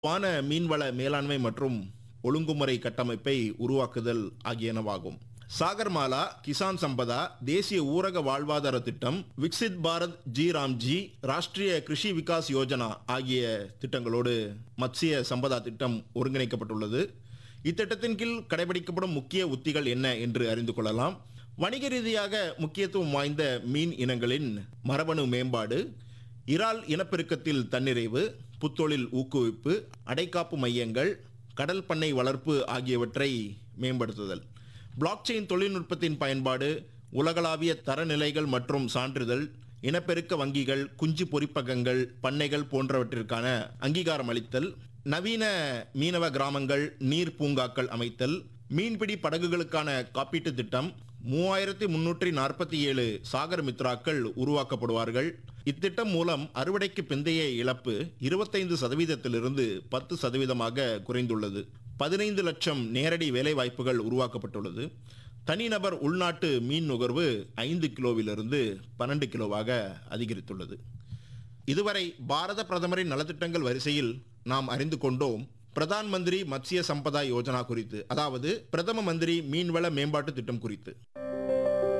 வான மீன்வள மேலாண்மை மற்றும் ஒழுங்குமுறை கட்டமைப்பை உருவாக்குதல் ஆகியனவாகும் சாகர்மாலா கிசான் சம்பதா தேசிய ஊரக வாழ்வாதார திட்டம் விக்சித் பாரத் ஜி ராம்ஜி ராஷ்டிரிய கிருஷி விகாஸ் யோஜனா ஆகிய திட்டங்களோடு மத்சிய சம்பதா திட்டம் ஒருங்கிணைக்கப்பட்டுள்ளது இத்திட்டத்தின் கீழ் கடைபிடிக்கப்படும் முக்கிய உத்திகள் என்ன என்று அறிந்து கொள்ளலாம் வணிக ரீதியாக முக்கியத்துவம் வாய்ந்த மீன் இனங்களின் மரபணு மேம்பாடு இறால் இனப்பெருக்கத்தில் தன்னிறைவு புத்தொழில் ஊக்குவிப்பு அடைக்காப்பு மையங்கள் கடல் பண்ணை வளர்ப்பு ஆகியவற்றை மேம்படுத்துதல் பிளாக்செயின் தொழில்நுட்பத்தின் பயன்பாடு உலகளாவிய தரநிலைகள் மற்றும் சான்றிதழ் இனப்பெருக்க வங்கிகள் குஞ்சு பொறிப்பகங்கள் பண்ணைகள் போன்றவற்றிற்கான அங்கீகாரம் அளித்தல் நவீன மீனவ கிராமங்கள் நீர் பூங்காக்கள் அமைத்தல் மீன்பிடி படகுகளுக்கான காப்பீட்டு திட்டம் மூவாயிரத்தி முன்னூற்றி நாற்பத்தி ஏழு சாகர் மித்ராக்கள் உருவாக்கப்படுவார்கள் இத்திட்டம் மூலம் அறுவடைக்கு பிந்தைய இழப்பு இருபத்தைந்து சதவீதத்திலிருந்து பத்து சதவீதமாக குறைந்துள்ளது பதினைந்து லட்சம் நேரடி வேலைவாய்ப்புகள் உருவாக்கப்பட்டுள்ளது தனிநபர் உள்நாட்டு மீன் நுகர்வு ஐந்து கிலோவிலிருந்து பன்னெண்டு கிலோவாக அதிகரித்துள்ளது இதுவரை பாரத பிரதமரின் நலத்திட்டங்கள் வரிசையில் நாம் அறிந்து கொண்டோம் பிரதான் மந்திரி மத்ஸ்ய சம்பதா யோஜனா குறித்து அதாவது பிரதம மந்திரி மீன்வள மேம்பாட்டு திட்டம் குறித்து